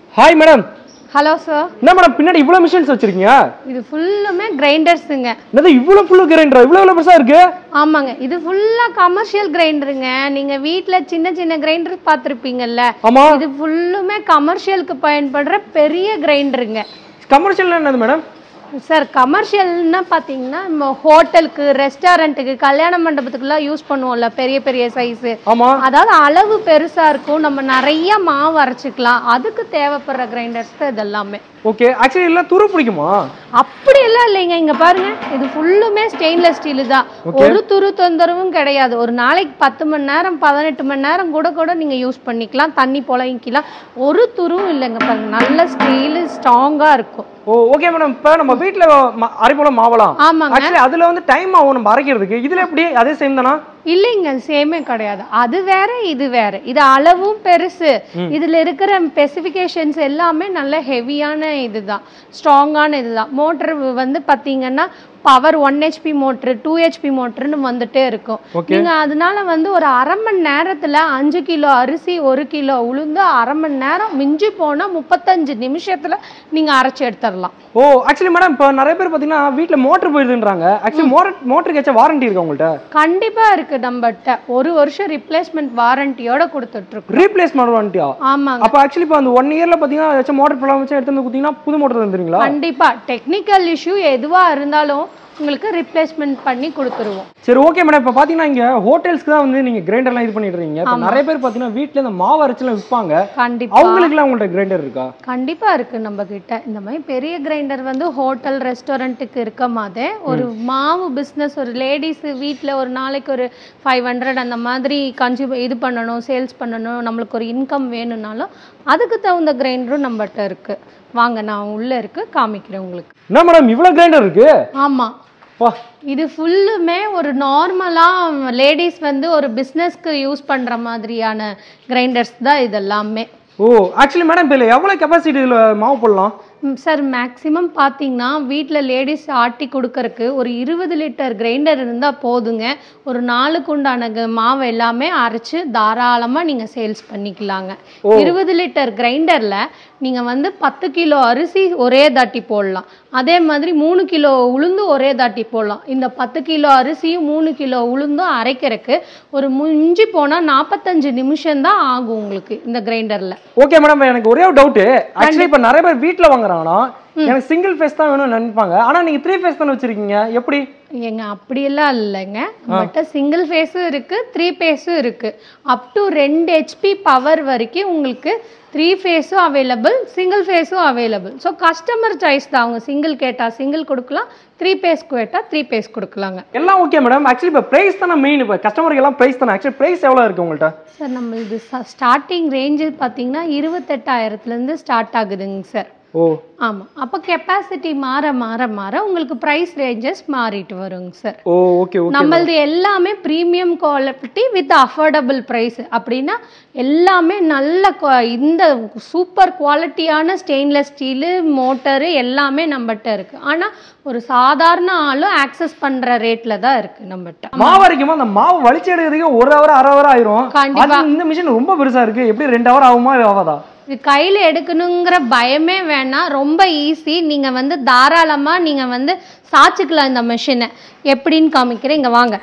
Hi madam hello sir என்ன madam பின்னாடி இவ்வளவு மிஷின்ஸ் வச்சிருக்கீங்க இது ஃபுல்லுமே கிரைண்டர்ஸுங்க என்னது இவ்வளவு ஃபுல்லு கிரைண்டர் இவ்வளவு இவ்வளவு பெருசா இருக்கு ஆமாங்க இது ஃபுல்லாக கமர்ஷியல் கிரைண்டருங்க நீங்கள் வீட்டில் சின்ன சின்ன கிரைண்டர் பார்த்துருப்பீங்கல்ல ஆமா இது ஃபுல்லுமே கமர்ஷியலுக்கு பயன்படுற பெரிய கிரைண்டருங்க கமர்ஷியல் என்னது மேடம் சார் கமர்ஷியல்னா பார்த்தீங்கன்னா நம்ம ஹோட்டலுக்கு ரெஸ்டாரண்ட்டுக்கு கல்யாண மண்டபத்துக்குலாம் யூஸ் பண்ணுவோம்ல பெரிய பெரிய சைஸு ஆமா அதாவது அளவு பெருசா இருக்கும் நம்ம நிறைய மாவு அரைச்சிக்கலாம் அதுக்கு தேவைப்படுற கிரைண்டர்ஸ் தான் இதெல்லாமே ஓகே ஆக்சுவலி எல்லாம் துரு பிடிக்குமா அப்படி எல்லாம் இல்லைங்க இங்க பாருங்க இது ஃபுல்லுமே ஸ்டெயின்லெஸ் ஸ்டீல் தான் ஒரு துரு தொந்தரவும் கிடையாது ஒரு நாளைக்கு பத்து மணி நேரம் பதினெட்டு மணி நேரம் கூட கூட நீங்க யூஸ் பண்ணிக்கலாம் தண்ணி புழங்கிக்கலாம் ஒரு துருவும் இல்லைங்க பாருங்க நல்ல ஸ்டீல் ஸ்ட்ராங்கா இருக்கும் ஓ ஓகே மேடம் இப்போ நம்ம வீட்ல ம- அரைப்போல மாவலாம் ஆமாங்க ஆக்சுவலி அதுல வந்து டைம் ஆகும் நம்ம அரைக்கிறதுக்கு இதுல எப்படி அதே சேம் தானா இல்லைங்க சேமே கிடையாது அது வேற இது வேற இது அளவும் பெருசு இதுல இருக்கிற ஸ்பெசிஃபிகேஷன்ஸ் எல்லாமே நல்ல ஹெவியான இதுதான் ஸ்ட்ராங்கான இதுதான் மோட்டர் வந்து பாத்தீங்கன்னா power one HP motor two HP மோட்டர்னு வந்துட்டே இருக்கும் Okay. நீங்க அதனால வந்து ஒரு அரை மணி நேரத்துல அஞ்சு கிலோ அரிசி ஒரு கிலோ உளுந்து அரை மணி நேரம் மிஞ்சி போனா முப்பத்தஞ்சு நிமிஷத்துல நீங்க அரைச்சு எடுத்துடலாம் ஓ ஆக்சுவலி மேடம் இப்போ நிறைய பேர் பார்த்தீங்கன்னா வீட்டில் மோட்டர் போயிருதுன்றாங்க ஆக்சுவலி மோட்டர் மோட்டருக்கு ஏதாச்சும் வாரண்டி இருக்கா உங்கள்கிட்ட கண்டிப்பா இருக்கு நம்மகிட்ட ஒரு வருஷம் ரிப்ளேஸ்மெண்ட் வாரண்டியோட கொடுத்துட்டு இருக்கோம் ரீப்ளேஸ்மெண்ட் வாரண்டியா ஆமாங்க அப்போ ஆக்சுவலி இப்போ அந்த ஒன் இயர்ல பார்த்தீங்கன்னா ஏதாச்சும் மோட்டர் ப்ராப்ளம் வச்சு எடுத்து வந்து கொடுத்தீங்கன்னா புது மோட்டர் தந்துருங்களா கண்டிப்பா டெக்னிக்கல் இஷ்யூ எதுவா இருந்தாலும் உங்களுக்கு ரிப்ளேஸ்மெண்ட் பண்ணி கொடுத்துருவோம் சரி ஓகே மேடம் இப்போ பார்த்தீங்கன்னா இங்கே ஹோட்டல்ஸ்க்கு தான் வந்து நீங்கள் கிரைண்டர்லாம் இது பண்ணிட்டு இருக்கீங்க இப்போ நிறைய பேர் பார்த்தீங்கன்னா வீட்டில் இந்த மாவு அரைச்சலாம் விற்பாங்க கண்டிப்பா அவங்களுக்குலாம் உங்கள்ட்ட கிரைண்டர் இருக்கா கண்டிப்பா இருக்கு நம்ம கிட்ட இந்த மாதிரி பெரிய கிரைண்டர் வந்து ஹோட்டல் ரெஸ்டாரண்ட்டுக்கு இருக்க மாதிரி ஒரு மாவு பிஸ்னஸ் ஒரு லேடிஸ் வீட்ல ஒரு நாளைக்கு ஒரு ஃபைவ் ஹண்ட்ரட் அந்த மாதிரி கன்சியூம் இது பண்ணணும் சேல்ஸ் பண்ணணும் நம்மளுக்கு ஒரு இன்கம் வேணும்னாலும் அதுக்கு தகுந்த கிரைண்டரும் நம்மகிட்ட இருக்கு வாங்க நான் உள்ள இருக்கு காமிக்கிறேன் உங்களுக்கு என்ன மேடம் இவ்வளோ கிரைண்டர் இருக்கு ஆமா வா இது ஃபுல்லுமே ஒரு நார்மலாக லேடிஸ் வந்து ஒரு பிஸ்னஸ்க்கு யூஸ் பண்ணுற மாதிரியான கிரைண்டர்ஸ் தான் இதெல்லாமே ஓ ஆக்சுவலி மேடம் இப்போ இதில் எவ்வளோ கெப்பாசிட்டி இதில் மாவு போடலாம் சார் மேக்ஸிமம் பார்த்தீங்கன்னா வீட்டில் லேடிஸ் ஆட்டி கொடுக்கறக்கு ஒரு இருபது லிட்டர் கிரைண்டர் இருந்தால் போதுங்க ஒரு நாளுக்கு உண்டான க- மாவு எல்லாமே அரைச்சு தாராளமாக நீங்கள் சேல்ஸ் பண்ணிக்கலாங்க இருபது லிட்டர் கிரைண்டரில் நீங்கள் வந்து பத்து கிலோ அரிசி ஒரே தாட்டி போடலாம் அதே மாதிரி மூணு கிலோ உளுந்து ஒரே தாட்டி போடலாம் இந்த பத்து கிலோ அரிசியும் மூணு கிலோ உளுந்தும் அரைக்கிறதுக்கு ஒரு முஞ்சி போனால் நாற்பத்தஞ்சு நிமிஷம் தான் ஆகும் உங்களுக்கு இந்த கிரைண்டரில் ஓகே மேடம் எனக்கு ஒரே ஒரு டவுட்டு ஆக்சுவலி இப்போ நிறைய பேர் வீட்டில் வாங்குறாங்கன்னா எனக்கு சிங்கிள் ஃபேஸ் தான் வேணும்னு நினைப்பாங்க ஆனால் நீங்கள் த்ரீ ஃபேஸ் தானே வச்சிருக்கீங்க எப்படி ஏங்க அப்படியெல்லாம் இல்லைங்க நம்மகிட்ட சிங்கிள் ஃபேஸும் இருக்கு த்ரீ ஃபேஸும் இருக்கு அப் டு ரெண்டு ஹெச்பி பவர் வரைக்கும் உங்களுக்கு த்ரீ ஃபேஸும் அவைலபிள் சிங்கிள் ஃபேஸும் அவைலபிள் ஸோ கஸ்டமர் சாய்ஸ் தான் அவங்க சிங்கிள் கேட்டால் சிங்கிள் கொடுக்கலாம் த்ரீ ஃபேஸ் கேட்டால் த்ரீ ஃபேஸ் கொடுக்கலாங்க எல்லாம் ஓகே மேடம் ஆக்சுவலி இப்போ ப்ரைஸ் தானே மெயின் இப்போ கஸ்டமருக்கு எல்லாம் ப்ரைஸ் தானே ஆக்சுவலி ப்ரைஸ் எவ்வளோ இருக்கு உங்கள்கிட்ட சார் நம்ம இது ஸ்டார்டிங் ரேஞ்சு பார்த்தீங்கன்னா இருபத்தெட்டாயிரத்துலேருந்து ஸ்டார்ட் ஆகுதுங்க சார் ஓ ஆமாம் அப்போ கெப்பாசிட்டி மாற மாற மாற உங்களுக்கு ப்ரைஸ் ரேஞ்சஸ் மாறிட்டு வருங்க சார் ஓ ஓகே ஓகே நம்மளது எல்லாமே premium quality with affordable price அப்படின்னா எல்லாமே நல்ல qua- இந்த சூப்பர் குவாலிட்டியான ஸ்டெயின்லெஸ் ஸ்டீலு மோட்டரு எல்லாமே நம்மகிட்ட இருக்கு ஆனால் ஒரு சாதாரண ஆளும் ஆக்சஸ் பண்ணுற ரேட்டில் தான் இருக்கு நம்மகிட்ட மாவு அரைக்குமா அந்த மாவு வலிச்சு எடுக்கிறதுக்கு ஒரு ஹவர் அரை ஹவர் ஆயிரும் கண்டிப்பா. அது இந்த மிஷின் ரொம்ப பெருசா இருக்கு எப்படி ரெண்டு ஹவர் ஆகுமா இல்ல ஆகாதா இது கையில் எடுக்கணுங்கிற பயமே வேணாம் ரொம்ப ஈஸி நீங்கள் வந்து தாராளமாக நீங்கள் வந்து சாய்ச்சிக்கலாம் இந்த மிஷினை எப்படின்னு காமிக்கிறேன் இங்கே வாங்க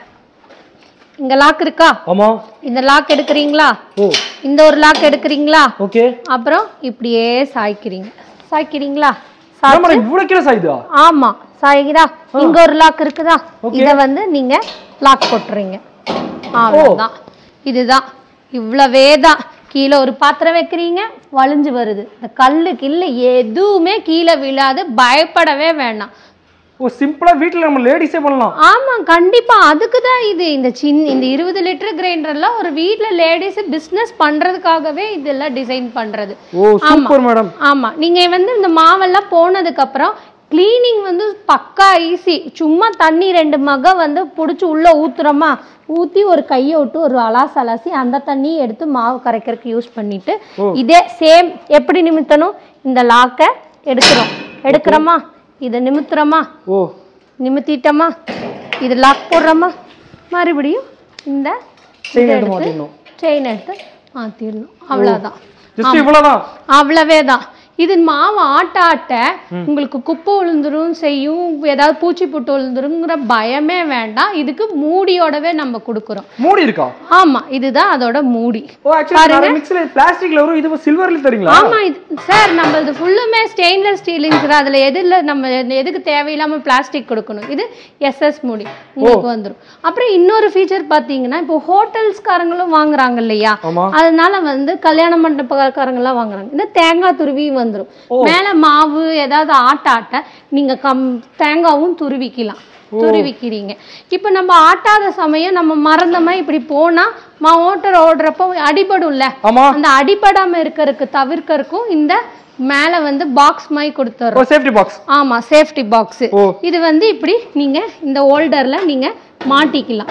இங்கே லாக் இருக்கா ஆமா இந்த லாக் எடுக்கிறீங்களா ஓ இந்த ஒரு லாக் எடுக்கிறீங்களா ஓகே அப்புறம் இப்படியே சாய்க்கிறீங்க சாய்க்கிறீங்களா சா மேடம் இவ்வளவு கிலோ சாயுதா ஆமா சாய்கிறா இங்க ஒரு லாக் இருக்குதா இத வந்து நீங்க லாக் போட்டுறீங்க அவ்வளவுதான் இதுதான் இவ்வளவே தான் கீழே ஒரு பாத்திரம் வைக்கிறீங்க வழிஞ்சு வருது இந்த கல்லு கில்லு எதுவுமே கீழே விழாது பயப்படவே வேண்டாம் ஓ சிம்பிளா வீட்ல நம்ம லேடிஸே பண்ணலாம் ஆமா கண்டிப்பா அதுக்கு தான் இது இந்த சின்ன இந்த இருபது லிட்டர் கிரைண்டர்ல ஒரு வீட்ல லேடிஸ் பிசினஸ் பண்றதுக்காகவே இதெல்லாம் டிசைன் பண்றது ஓ சூப்பர் மேடம் ஆமா நீங்க வந்து இந்த மாவெல்லாம் போனதுக்கு அப்புறம் க்ளீனிங் வந்து பக்கா ஈஸி சும்மா தண்ணி ரெண்டு மக வந்து பிடிச்சி உள்ள ஊத்துறோமா ஊத்தி ஒரு கையை விட்டு ஒரு அலாஸ் அலாசி அந்த தண்ணியை எடுத்து மாவு கரைக்கிறதுக்கு யூஸ் பண்ணிட்டு இதே சேம் எப்படி நிமித்தணும் இந்த லாக்கை எடுக்கிறோம் எடுக்கிறோமா இதை நிமித்துறோமா ஓ நிமித்திட்டோமா இது லாக் போடுறோமா மறுபடியும் இந்த செயின் எடுத்து மாட்டிடணும் செயின் எடுத்து மாற்றிடணும் அவ்வளோதான் ஜஸ்ட் இவ்வளவுதான் அவ்வளவே தான் இது மாவு ஆட்ட ஆட்ட உங்களுக்கு குப்பை விழுந்துரும் செய்யும் ஏதாவது பூச்சி புட்டு விழுந்துருங்கிற பயமே வேண்டாம் இதுக்கு மூடியோடவே நம்ம கொடுக்குறோம் மூடி இருக்கா ஆமா இதுதான் அதோட மூடி ஓ ஆக்சுவலி நிறைய மிக்ஸ்ல பிளாஸ்டிக்ல வரும் இது சில்வர்ல தரீங்களா ஆமா இது சார் நம்மளது ஃபுல்லுமே ஸ்டெயின்லெஸ் ஸ்டீலிங் சார் அதுல எதுல நம்ம எதுக்கு தேவையில்லாம பிளாஸ்டிக் கொடுக்கணும் இது எஸ்எஸ் மூடி உங்களுக்கு வந்துரும் அப்புறம் இன்னொரு ஃபீச்சர் பாத்தீங்கன்னா இப்போ ஹோட்டல்ஸ்காரங்களும் வாங்குறாங்க இல்லையா ஆமா அதனால வந்து கல்யாண மண்டபக்காரங்க எல்லாம் வாங்குறாங்க இந்த தேங்காய் துருவி வந்துரும் மேல மாவு ஏதாவது ஆட்ட ஆட்ட நீங்க கம் தேங்காவும் துருவிக்கலாம் துருவிக்கிறீங்க இப்போ நம்ம ஆட்டாத சமயம் நம்ம மறந்தமா இப்படி போனா மா ஓட்டர் ஓடுறப்போ அடிபடும்ல ஆமா அந்த அடிபடாம இருக்கறதுக்கு தவிர்க்கறதுக்கும் இந்த மேல வந்து பாக்ஸ் மாதிரி கொடுத்துறோம் ஓ சேஃப்டி பாக்ஸ் ஆமா சேஃப்டி பாக்ஸ் ஓ இது வந்து இப்படி நீங்க இந்த ஹோல்டர்ல நீங்க மாட்டிக்கலாம்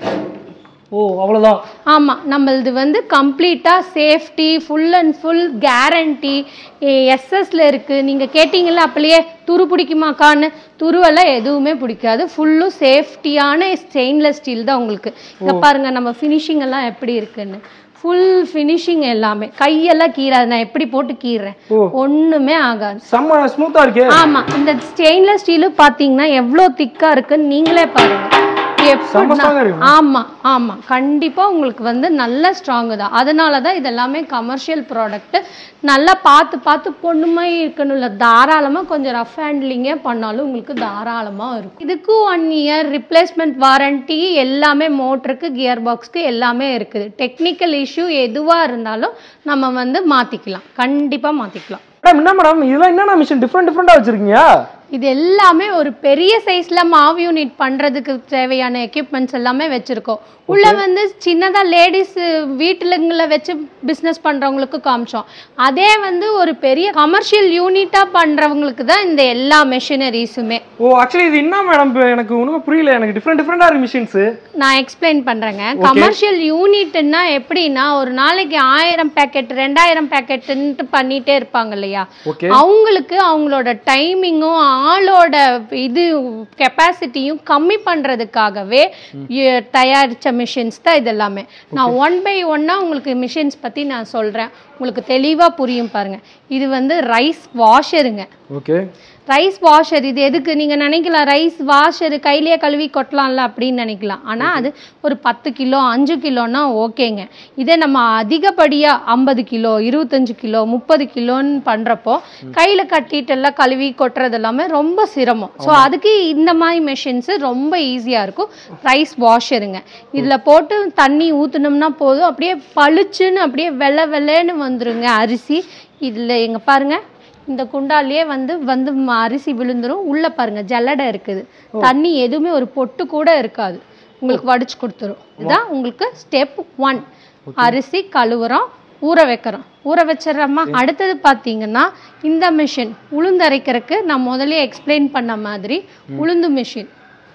ஓ அவ்வளவுதான் ஆமா நம்மளது வந்து கம்ப்ளீட்டா safety full and full guarantee எஸ்எஸ்ல இருக்கு நீங்க கேட்டீங்கல்ல அப்பலையே துரு பிடிக்குமாக்கான்னு துருவெல்லாம் எதுவுமே பிடிக்காது ஃபுல்லும் சேஃப்டியான ஸ்டெயின்லெஸ் ஸ்டீல் தான் உங்களுக்கு இங்க பாருங்க நம்ம ஃபினிஷிங் எல்லாம் எப்படி இருக்குன்னு ஃபுல் ஃபினிஷிங் எல்லாமே கையெல்லாம் கீறாது நான் எப்படி போட்டு கீறேன் ஓ. ஒண்ணுமே ஆகாது செம்ம ஸ்மூத்தா இருக்கு ஆமா இந்த ஸ்டெயின்லெஸ் ஸ்டீல் பாத்தீங்கன்னா எவ்வளவு திக்கா இருக்குன்னு நீங்களே பாருங்க செம்ம எப்படின்னா- strong ஆ இருக்கு ஆமா ஆமா கண்டிப்பா உங்களுக்கு வந்து நல்ல ஸ்ட்ராங் தான் அதனால தான் இது எல்லாமே கமர்ஷியல் ப்ராடக்ட் நல்லா பார்த்து பார்த்து பொண்ணுமை இருக்கணும்ல தாராளமா கொஞ்சம் ரஃப் ஹேண்ட்லிங்கே பண்ணாலும் உங்களுக்கு தாராளமா இருக்கும் இதுக்கும் ஒன் இயர் ரிப்ளேஸ்மெண்ட் வாரண்டி எல்லாமே மோட்டருக்கு கியர் பாக்ஸ்க்கு எல்லாமே இருக்குது டெக்னிக்கல் இஷ்யூ எதுவா இருந்தாலும் நம்ம வந்து மாத்திக்கலாம் கண்டிப்பா மாத்திக்கலாம் மேடம் என்ன மேடம் இதெல்லாம் என்னென்ன மிஷின் டிஃப்ரெண்ட் டிஃப்ரெண்டா வச்சிருக்கீங்க இது எல்லாமே ஒரு பெரிய சைஸ்ல மாவு யூனிட் பண்றதுக்கு தேவையான எக்யூப்மெண்ட்ஸ் எல்லாமே வச்சிருக்கோம் உள்ள வந்து சின்னதா லேடிஸ் வீட்டுலங்கள வச்சு பிசினஸ் பண்றவங்களுக்கு காமிச்சோம் அதே வந்து ஒரு பெரிய கமர்ஷியல் யூனிட்டா பண்றவங்களுக்கு தான் இந்த எல்லா மெஷினரிஸுமே ஓ ஆக்சுவலி இது என்ன மேடம் எனக்கு ஒண்ணுமே புரியல எனக்கு டிஃப்ரெண்ட் டிஃப்ரெண்டா இருக்கு மிஷின்ஸ் நான் எக்ஸ்பிளைன் பண்றேங்க கமர்ஷியல் யூனிட்னா எப்படின்னா ஒரு நாளைக்கு ஆயிரம் பேக்கெட் ரெண்டாயிரம் பேக்கெட்ன்ட்டு பண்ணிட்டே இருப்பாங்க இல்லையா ஓகே அவங்களுக்கு அவங்களோட டைமிங்கும் ஆளோட இது கெப்பாசிட்டியும் கம்மி பண்றதுக்காகவே எ- தயாரிச்ச மிஷின்ஸ் தான் இது எல்லாமே நான் ஒன் பை ஒன்னா உங்களுக்கு மிஷின்ஸ் பத்தி நான் சொல்றேன் உங்களுக்கு தெளிவா புரியும் பாருங்க இது வந்து ரைஸ் வாஷருங்க ஓகே ரைஸ் வாஷர் இது எதுக்கு நீங்க நினைக்கலாம் ரைஸ் வாஷர் கையிலேயே கழுவி கொட்டலாம்ல அப்படின்னு நினைக்கலாம் ஆனா அது ஒரு பத்து கிலோ அஞ்சு கிலோன்னா ஓகேங்க இதே நம்ம அதிகப்படியா ஐம்பது கிலோ இருபத்தஞ்சு கிலோ முப்பது கிலோன்னு பண்றப்போ கையில கட்டிட்டு எல்லாம் கழுவி கொட்டுறது எல்லாமே ரொம்ப சிரமம் ஸோ அதுக்கு இந்த மாதிரி மெஷின்ஸ் ரொம்ப ஈஸியா இருக்கும் ரைஸ் வாஷருங்க இதுல போட்டு தண்ணி ஊத்துனோம்னா போதும் அப்படியே பளிச்சுன்னு அப்படியே வெள்ளை வெள்ளைன்னு வந்துருங்க அரிசி இதுல எங்க பாருங்க இந்த குண்டாலேயே வந்து வந்து ம- அரிசி விழுந்துரும் உள்ள பாருங்க ஜல்லடை இருக்குது தண்ணி எதுவுமே ஒரு பொட்டு கூட இருக்காது உங்களுக்கு வடிச்சு கொடுத்துரும் இதுதான் உங்களுக்கு ஸ்டெப் ஒன் அரிசி கழுவுறோம் ஊற வைக்கிறோம் ஊற வச்சிடறோமா அடுத்தது பார்த்தீங்கன்னா இந்த மிஷின் உளுந்து அரைக்கிறதுக்கு நான் முதல்லயே எக்ஸ்பிளைன் பண்ண மாதிரி உளுந்து மிஷின்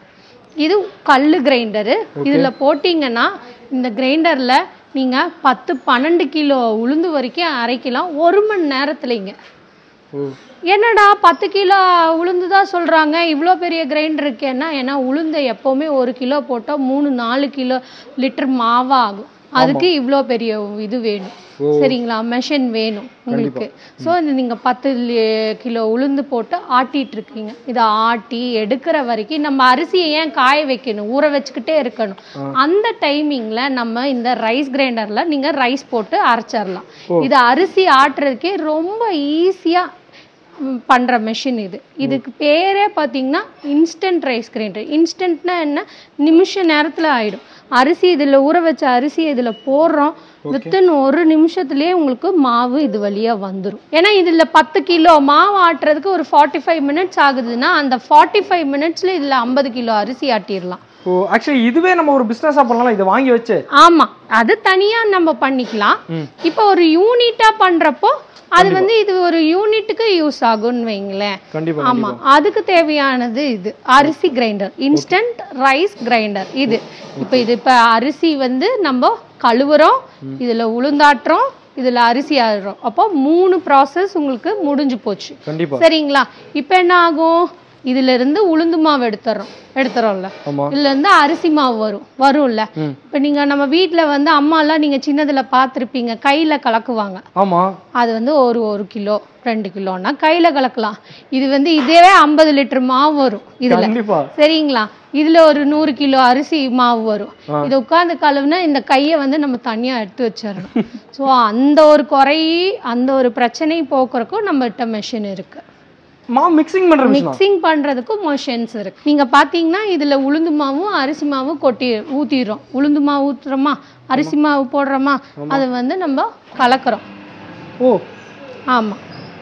இது கல்லு கிரைண்டரு இதுல போட்டிங்கன்னா இந்த கிரைண்டர்ல நீங்க பத்து பன்னெண்டு கிலோ உளுந்து வரைக்கும் அரைக்கலாம் ஒரு மணி நேரத்துலங்க ஓ என்னடா பத்து கிலோ உளுந்து தான் சொல்றாங்க இவ்வளோ பெரிய கிரைண்டர் இருக்கேன்னா ஏன்னா உளுந்தை எப்பவுமே ஒரு கிலோ போட்டால் மூணு நாலு கிலோ லிட்டர் மாவா ஆகும் அதுக்கு இவ்வளோ பெரிய இது வேணும் சரிங்களா மெஷின் வேணும் உங்களுக்கு ஸோ இது நீங்கள் பத்து லி- கிலோ உளுந்து போட்டு ஆட்டிட்டு இருக்கீங்க இதை ஆட்டி எடுக்கிற வரைக்கும் நம்ம அரிசியை ஏன் காய வைக்கணும் ஊற வச்சுக்கிட்டே இருக்கணும் அந்த டைமிங்ல நம்ம இந்த ரைஸ் கிரைண்டர்ல நீங்க ரைஸ் போட்டு அரைச்சிடலாம் இது அரிசி ஆட்டுறதுக்கே ரொம்ப ஈஸியா ம், பண்ற மெஷின் இது இதுக்கு பேரே பார்த்தீங்கன்னா இன்ஸ்டன்ட் ரைஸ் கிரைண்டர் இன்ஸ்டன்ட்னா என்ன நிமிஷ நேரத்துல ஆயிடும் அரிசி இதுல ஊற வச்ச அரிசி இதுல போடுறோம் வித்தின் ஒரு நிமிஷத்துலயே உங்களுக்கு மாவு இது வழியா வந்துரும் ஏன்னா இதுல பத்து கிலோ மாவு ஆட்டுறதுக்கு ஒரு ஃபார்ட்டி ஃபைவ் மினிட்ஸ் ஆகுதுன்னா அந்த ஃபார்ட்டி ஃபைவ் மினிட்ஸ்ல இதுல ஐம்பது கிலோ அரிசி ஆட்டிடலாம் ஓ ஆக்சுவலி இதுவே நம்ம ஒரு பிசினஸா பண்ணலாம் இதை வாங்கி வச்சு ஆமா அது தனியா நம்ம பண்ணிக்கலாம் ம். இப்போ ஒரு யூனிட்டா பண்றப்போ அது வந்து இது ஒரு யூனிட்டுக்கு யூஸ் ஆகும்னு வைங்களேன் கண்டிப்பா ஆமா அதுக்கு தேவையானது இது அரிசி கிரைண்டர் இன்ஸ்டன்ட் ரைஸ் கிரைண்டர் இது இப்போ இது இப்போ அரிசி வந்து நம்ம கழுவுறோம் இதுல உளுந்தாட்டுறோம் இதுல அரிசி ஆடுறோம் அப்போ மூணு ப்ராசஸ் உங்களுக்கு முடிஞ்சு போச்சு கண்டிப்பா சரிங்களா இப்போ என்ன ஆகும் இதுல இருந்து உளுந்து மாவு எடுத்துறோம் எடுத்துறோம்ல ஆமா இதுல இருந்து அரிசி மாவு வரும் வரும்ல ம். இப்போ நீங்க நம்ம வீட்ல வந்து அம்மாலாம் நீங்க சின்னதுல பார்த்திருப்பீங்க கையில கலக்குவாங்க ஆமா அது வந்து ஒரு ஒரு கிலோ ரெண்டு கிலோன்னா கையில கலக்கலாம் இது வந்து இதே ஐம்பது லிட்டர் மாவு வரும் இதுல கண்டிப்பா சரிங்களா இதுல ஒரு நூறு கிலோ அரிசி மாவு வரும் ஆ. இதை உட்கார்ந்து கழுவுனா இந்த கையை வந்து நம்ம தனியா எடுத்து வச்சிடணும் ஸோ அந்த ஒரு குறை அந்த ஒரு பிரச்சனை போக்குறதுக்கும் நம்மகிட்ட மெஷின் இருக்கு மாவு மிக்சிங் பண்ற மிஷினா மிக்சிங் பண்றதுக்கும் மெஷின்ஸ் இருக்கு நீங்க பாத்தீங்கன்னா இதுல உளுந்து மாவும் அரிசி மாவும் கொட்டி ஊத்திடுறோம் உளுந்து மாவு ஊத்துறோமா அரிசி மாவு போடுறோமா அதை வந்து நம்ம கலக்குறோம் ஓ ஆமா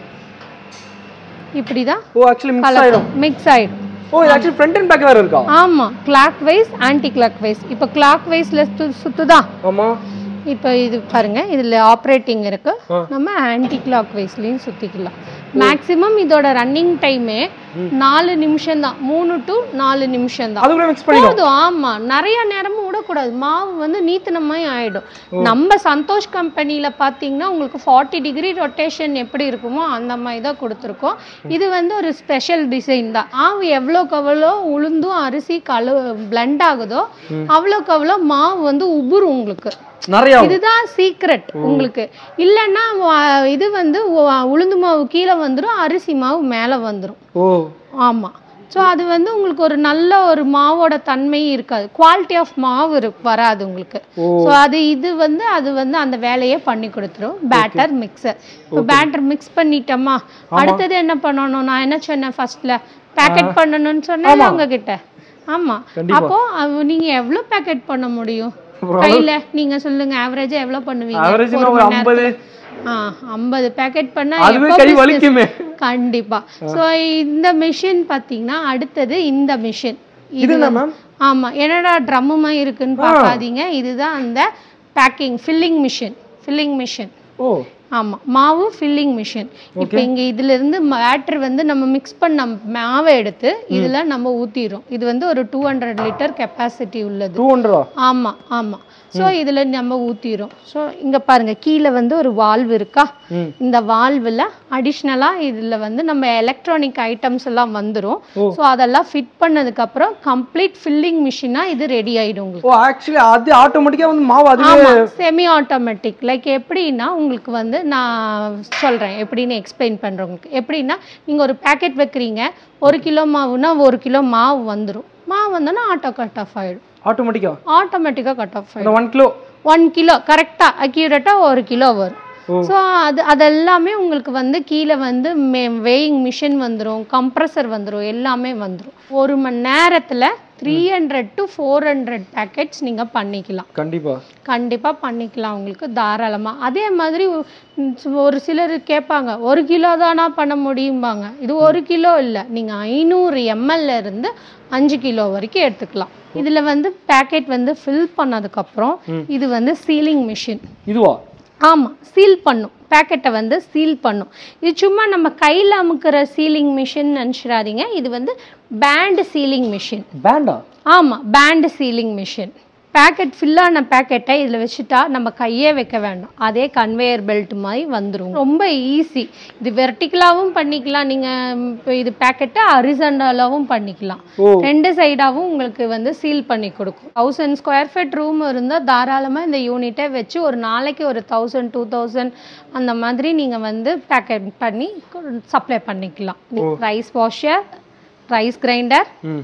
இப்படிதான் ஓ ஆக்சுவலி மிக்ஸ் ஆயிடும் கலக்கும் மிக்ஸ் ஆயிடும் ஓ இது ஆக்சுவலி ஃப்ரண்ட் அண்ட் பேக் வேற இருக்கா ஆமா clock wise anti clock wise இப்போ கிளாக் வைஸ்ல சுத்துதா ஆமா இப்போ இது பாருங்க இதுல ஆப்ரேட்டிங் இருக்கு ஆ. நம்ம ஆன்டி கிளாக் வைஸ்லயும் சுத்திக்கலாம் மேக்ஸிமம் இதோட ரன்னிங் டைமே நாலு நிமிஷம் தான் மூணு டு நாலு நிமிஷம் தான் அதுக்குள்ள மிக்ஸ் பண்ணிடும் போதும் ஆமா நிறைய நேரமும் விடக்கூடாது மாவு வந்து நீத்தினமாய் ஆயிடும் நம்ம சந்தோஷ் கம்பெனில பாத்தீங்கன்னா உங்களுக்கு ஃபார்ட்டி டிகிரி ரொட்டேஷன் எப்படி இருக்குமோ அந்த மாதிரி தான் கொடுத்துருக்கோம் இது வந்து ஒரு ஸ்பெஷல் டிசைன் தான் மாவு எவ்வளோக்கு எவ்வளோ உளுந்தும் அரிசி கலு பிளெண்ட் ஆகுதோ அவ்வளோக்கு அவ்வளோ மாவு வந்து உபுரும் உங்களுக்கு நிறைய ஆகும். இதுதான் சீக்ரெட் உங்களுக்கு இல்லைன்னா வ- இது வந்து உ- உளுந்து மாவு கீழே வந்துடும் அரிசி மாவு மேலே வந்துடும் ஓ ஆமா ஸோ அது வந்து உங்களுக்கு ஒரு நல்ல ஒரு மாவோட தன்மையும் இருக்காது குவாலிட்டி ஆஃப் மாவு இரு வராது உங்களுக்கு ஓ ஸோ அது இது வந்து அது வந்து அந்த வேலையே பண்ணி கொடுத்துரும் பேட்டர் மிக்சர் இப்போ பேட்டர் மிக்ஸ் பண்ணிட்டோமா அடுத்தது என்ன பண்ணணும் நான் என்ன சொன்னேன் ஃபர்ஸ்ட்ல பேக்கெட் பண்ணணும்னு சொன்னேன் உங்ககிட்ட ஆமா கண்டிப்பா. அப்போ அவ- நீங்க எவ்வளவு பேக்கெட் பண்ண முடியும் கையில நீங்க சொல்லுங்க ஆவரேஜா எவ்வளவு பண்ணுவீங்க ஆவரேஜ்னா ஒரு ஒரு மணி ஐம்பது ஆ ஐம்பது பேக்கெட் பண்ணா அதுவே எப்போ கை business? வலிக்குமே கண்டிப்பா சோ இந்த மிஷின் பாத்தீங்கன்னா அடுத்தது இந்த மிஷின் இது என்ன மேம் ஆமா என்னடா ட்ரம்முமா இருக்குன்னு பார்க்காதீங்க இதுதான் அந்த packing filling machine filling machine ஓ ஆமா மாவு ஃபில்லிங் மிஷின் இப்போ இங்க இதுல இருந்து பேட்டர் வந்து நம்ம மிக்ஸ் பண்ண மாவை எடுத்து இதுல நம்ம ஊத்திடுறோம் இது வந்து ஒரு டூ ஹண்ட்ரட் லிட்டர் கெப்பாசிட்டி உள்ளது டூ ஹண்ட்ரடா ஆமா ஆமா சோ இதுல நம்ம ஊத்திரும் சோ இங்க பாருங்க கீழே வந்து ஒரு வால்வு இருக்கா ம். இந்த வால்வுல அடிஷ்னலா இதுல வந்து நம்ம எலக்ட்ரானிக் ஐட்டம்ஸ் எல்லாம் வந்துரும் ஓ. சோ அதெல்லாம் ஃபிட் பண்ணதுக்கு அப்புறம் கம்ப்ளீட் ஃபில்லிங் மிஷினா இது ரெடி ஆயிடும் உங்களுக்கு ஓ ஆக்சுவலி அது ஆட்டோமேட்டிக்கா வந்து மாவு அதுவே ஆமா செமி ஆட்டோமேட்டிக் லைக் எப்படின்னா உங்களுக்கு வந்து நான் சொல்றேன் எப்படின்னு எக்ஸ்பிளைன் பண்றேன் உங்களுக்கு எப்படின்னா நீங்க ஒரு பேக்கெட் வைக்கிறீங்க ஒரு கிலோ மாவுனா ஒரு கிலோ மாவு வந்துரும் மாவு வந்தோன்னா ஆட்டோ கட் ஆஃப் ஆயிடும் ஆட்டோமேட்டிக்கா ஆட்டோமேட்டிக்கா கட் ஆஃப் ஆயிடும் அந்த ஒன் கிலோ ஒன் கிலோ கரெக்டாக அக்யூரேட்டாக ஒரு கிலோ வரும் ஓ. ஸோ அது அதெல்லாமே உங்களுக்கு வந்து கீழே வந்து வேயிங் மிஷின் வந்துடும் கம்ப்ரஸர் வந்துடும் எல்லாமே வந்துடும் ஒரு மணி நேரத்தில் three hundred to four hundred packets நீங்கள் பண்ணிக்கலாம் கண்டிப்பா கண்டிப்பாக பண்ணிக்கலாம் உங்களுக்கு தாராளமாக அதே மாதிரி உம், ஒரு சிலர் கேட்பாங்க ஒரு கிலோ தானா பண்ண முடியும்பாங்க இது ஒரு கிலோ இல்லை நீங்கள் ஐநூறு எம்எல்ல இருந்து அஞ்சு கிலோ வரைக்கும் எடுத்துக்கலாம் இதில் வந்து பேக்கெட் வந்து ஃபில் பண்ணதுக்கப்புறம் இது வந்து சீலிங் மிஷின் இதுவா ஆமாம் சீல் பண்ணும் பேக்கெட்டை வந்து சீல் பண்ணும் இது சும்மா நம்ம கையில் அமுக்கிற சீலிங் மிஷின் நினச்சிடாதீங்க இது வந்து பேண்ட் சீலிங் மிஷின் பேண்டா ஆமாம் பேண்ட் சீலிங் மிஷின் பேக்கெட் ஃபில்லான பேக்கெட்டை இதில் வச்சுட்டா நம்ம கையே வைக்க வேண்டாம் அதே கன்வேயர் பெல்ட் மாதிரி வந்துடும் ரொம்ப ஈஸி இது வெர்டிக்கலாகவும் பண்ணிக்கலாம் நீங்கள் இப்போ இது பேக்கெட்டை ஹரிசண்டலாகவும் பண்ணிக்கலாம் ஓ ரெண்டு சைடாகவும் உங்களுக்கு வந்து சீல் பண்ணி கொடுக்கும் தௌசண்ட் ஸ்கொயர் ஃபீட் ரூம் இருந்தால் தாராளமாக இந்த யூனிட்டை வச்சு ஒரு நாளைக்கு ஒரு தௌசண்ட் டூ தௌசண்ட் அந்த மாதிரி நீங்கள் வந்து பேக்கெட் பண்ணி சப்ளை பண்ணிக்கலாம் ரைஸ் வாஷர் ரைஸ் கிரைண்டர் ம்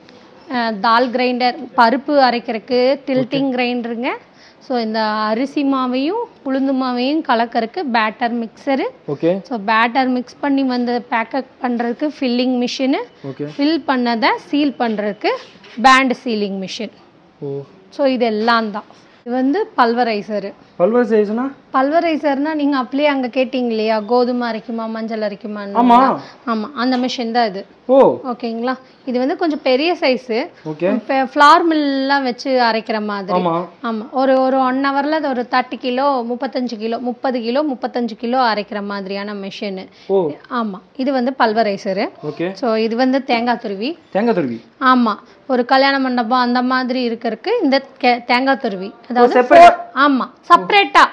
அஹ் தால் கிரைண்டர் பருப்பு அரைக்கிறதுக்கு டில்ட்டிங் கிரைண்டருங்க ஸோ இந்த அரிசி மாவையும் உளுந்து மாவையும் கலக்கறதுக்கு batter mixer okay so batter mix பண்ணி வந்து பேக்கப் பண்ணுறதுக்கு ஃபில்லிங் மிஷினு ஓகே ஃபில் பண்ணதை சீல் பண்ணுறதுக்கு band sealing machine oh so இது எல்லாம் தான் இது வந்து பல்வரைசரு பல்வேறு சைஸ்னா பல்வரைசர்னா நீங்கள் அப்படியே அங்கே கேட்டிங்க இல்லையா கோதுமை அரைக்குமா மஞ்சள் அரைக்குமான்னு ஆமா ஆமாம் அந்த மிஷின் தான் இது ஓ ஓகேங்களா இது வந்து கொஞ்சம் பெரிய சைஸு ஓகே இப்போ ஃப்ளார் மில்லாம் வச்சு அரைக்கிற மாதிரி ஆமா ஆமா ஒரு ஒரு ஒன் ஹவர்ல அது ஒரு தேர்ட்டி கிலோ முப்பத்தஞ்சு கிலோ முப்பது கிலோ முப்பத்தஞ்சு கிலோ அரைக்கிற மாதிரியான மிஷினு ஓ ஆமா இது வந்து பல்வரைசரு ஓகே ஸோ இது வந்து தேங்காய் துருவி தேங்காய் துருவி ஆமா ஒரு கல்யாண மண்டபம் அந்த மாதிரி இருக்கறதுக்கு இந்த கே- தேங்காய் துருவி அதாவது separate- four- ஆமா செப்பரேட்டா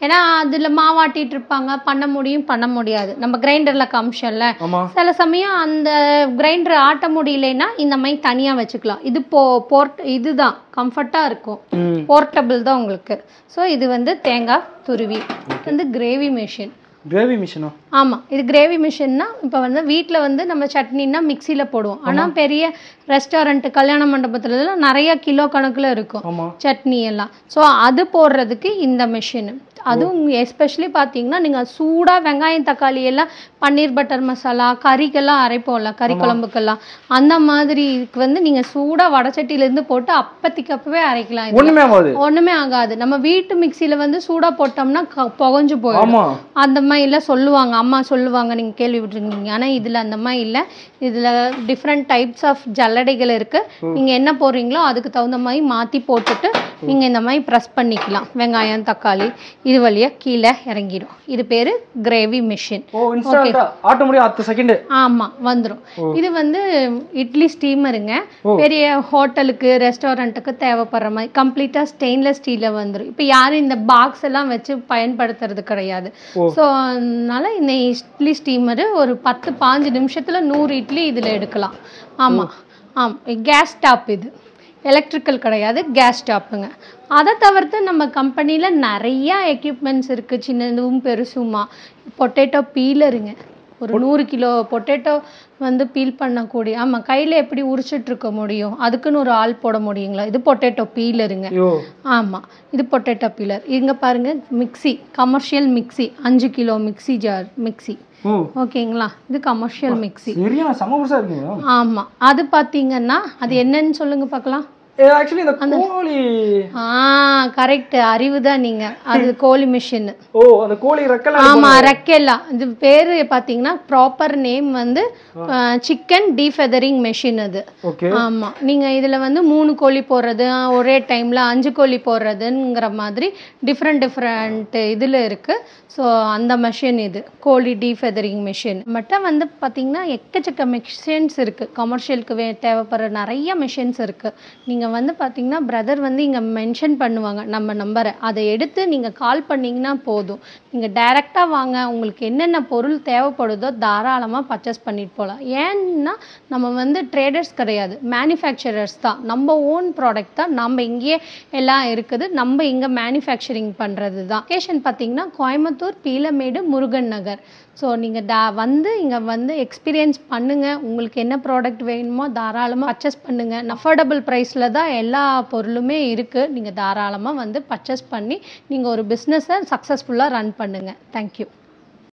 ஏன்னா அதுல மாவாட்டிட்டு இருப்பாங்க பண்ண முடியும் பண்ண முடியாது நம்ம கிரைண்டர்ல காமிச்சோம்ல ஆமா சில சமயம் அந்த கிரைண்டர் ஆட்ட முடியலைன்னா இந்த மாதிரி தனியா வச்சுக்கலாம் இது போ போர்ட் இதுதான் கம்ஃபர்ட்டா இருக்கும் ம் போர்ட்டபிள் தான் உங்களுக்கு ஸோ இது வந்து தேங்காய் துருவி இது வந்து கிரேவி மிஷின் கிரேவி மிஷினா ஆமாம் இது கிரேவி மிஷின்னா இப்போ வந்து வீட்டில் வந்து நம்ம சட்னின்னா மிக்சியில் போடுவோம் ஆனால் பெரிய ரெஸ்டாரண்ட் கல்யாண மண்டபத்துலலாம் நிறைய கிலோ கணக்கில் இருக்கும் ஆமா சட்னி எல்லாம் ஸோ அது போடுறதுக்கு இந்த மிஷின் அதுவும் எஸ்பெஷலி பார்த்தீங்கன்னா நீங்கள் சூடாக வெங்காயம் தக்காளி எல்லாம் பன்னீர் பட்டர் மசாலா கறிக்கெல்லாம் அரைப்போம்ல கறி குழம்புக்கெல்லாம் அந்த மாதிரி இதுக்கு வந்து நீங்கள் சூடாக வடச்சட்டியிலேருந்து போட்டு அப்பத்திக்கு அப்பவே அரைக்கலாம் இது ஒண்ணுமே ஆகாது ஒன்றுமே ஆகாது நம்ம வீட்டு மிக்சியில் வந்து சூடாக போட்டோம்னா க- புகஞ்சு போயிடும் ஆமா அந்த மாதிரி எல்லாம் சொல்லுவாங்க அம்மா சொல்லுவாங்க நீங்கள் கேள்விப்பட்டிருக்கீங்க ஆனால் இதில் அந்த மாதிரி இல்லை இதில் டிஃப்ரெண்ட் டைப்ஸ் ஆஃப் ஜல்லடைகள் இருக்குது நீங்கள் என்ன போடுறீங்களோ அதுக்கு தகுந்த மாதிரி மாற்றி போட்டுட்டு நீங்கள் இந்த மாதிரி ப்ரெஸ் பண்ணிக்கலாம் வெங்காயம் தக்காளி இது வழியாக கீழே இறங்கிடும் இது பேர் கிரேவி மிஷின் ஓ இன்ஸ்டன்ட்டா ஆட்ட முடியும் அடுத்த செகண்ட் ஆமா வந்துரும் இது வந்து இட்லி ஸ்டீமருங்க பெரிய ஹோட்டலுக்கு ரெஸ்டாரண்ட்டுக்கு தேவைப்படுற மாதிரி கம்ப்ளீட்டா ஸ்டெயின்லெஸ் ஸ்டீல்ல வந்துரும் இப்போ யாரும் இந்த பாக்ஸ் எல்லாம் வச்சு பயன்படுத்துறது கிடையாது ஸோ அதனால இந்த இட்லி ஸ்டீமரு ஒரு பத்து பாஞ்சு நிமிஷத்துல நூறு இட்லி இதுல எடுக்கலாம் ஆமா ஆம் கேஸ் ஸ்டாப் இது எலக்ட்ரிக்கல் கிடையாது கேஸ் ஸ்டாப்புங்க அதை தவிர்த்து நம்ம கம்பெனியில் நிறைய எக்யூப்மெண்ட்ஸ் இருக்குது சின்னதும் பெருசுமா பொட்டேட்டோ பீலருங்க ஒரு நூறு கிலோ பொட்டேட்டோ வந்து பீல் பண்ணக்கூடிய ஆமாம் கையில் எப்படி உரிச்சிட்டு இருக்க முடியும் அதுக்குன்னு ஒரு ஆள் போட முடியுங்களா இது பொட்டேட்டோ பீலருங்க ஐயோ ஆமாம் இது பொட்டேட்டோ பீலர் இங்கே பாருங்க மிக்ஸி கமர்ஷியல் மிக்ஸி அஞ்சு கிலோ மிக்ஸி ஜார் மிக்ஸி ஓ ஓகேங்களா இது கமர்ஷியல் மிக்ஸி சரியா செம புதுசா இருக்குங்க ஆமாம் அது பார்த்தீங்கன்னா அது என்னன்னு சொல்லுங்க பார்க்கலாம் ஆக்சுவலி இந்த கோழி ஆ கரெக்ட் அறிவு தான் நீங்க அது கோழி மிஷின் ஓ அந்த கோழி ரெக்கல ஆமா ரெக்கெல்லாம் இது பேரு பாத்தீங்கன்னா ப்ராப்பர் நேம் வந்து சிக்கன் டீஃபெதரிங் மெஷின் அது ஓகே ஆமா நீங்க இதுல வந்து மூணு கோழி போடுறது ஆ, ஒரே டைம்ல அஞ்சு கோழி போடுறதுங்கிற மாதிரி டிஃப்ரெண்ட் டிஃப்ரெண்ட் இதுல இருக்கு ஸோ அந்த மெஷின் இது கோழி டீஃபெதரிங் மிஷின் மட்டும் வந்து பாத்தீங்கன்னா எக்கச்சக்க மிஷின்ஸ் இருக்கு கமர்ஷியலுக்கு வே தேவைப்படுற நிறைய மிஷின்ஸ் இருக்கு நீங்க வந்து பாத்தீங்கன்னா பிரதர் வந்து இங்க மென்ஷன் பண்ணுவாங்க நம்ம நம்பரை அதை எடுத்து நீங்க கால் பண்ணீங்கன்னா போதும் நீங்க டைரக்டா வாங்க உங்களுக்கு என்னென்ன பொருள் தேவைப்படுதோ தாராளமா பர்ச்சேஸ் பண்ணிட்டு போகலாம் ஏன்னா நம்ம வந்து ட்ரேடர்ஸ் கிடையாது மேனுஃபேக்சரர்ஸ் தான் நம்ம ஓன் ப்ராடக்ட் தான் நம்ம இங்கேயே எல்லாம் இருக்குது நம்ம இங்கே மேனுஃபேக்சரிங் பண்ணுறது தான் லொக்கேஷன் பார்த்தீங்கன்னா கோயம்புத்தூர் பீலமேடு முருகன் நகர் ஸோ நீங்கள் டா வந்து இங்கே வந்து எக்ஸ்பீரியன்ஸ் பண்ணுங்கள் உங்களுக்கு என்ன ப்ராடக்ட் வேணுமோ தாராளமாக பர்ச்சேஸ் பண்ணுங்கள் அஃபோர்டபுள் ப்ரைஸில் தான் எல்லா பொருளுமே இருக்குது நீங்கள் தாராளமாக வந்து பர்ச்சேஸ் பண்ணி நீங்கள் ஒரு பிஸ்னஸை சக்ஸஸ்ஃபுல்லாக ரன் பண்ணுங்கள் தேங்க்யூ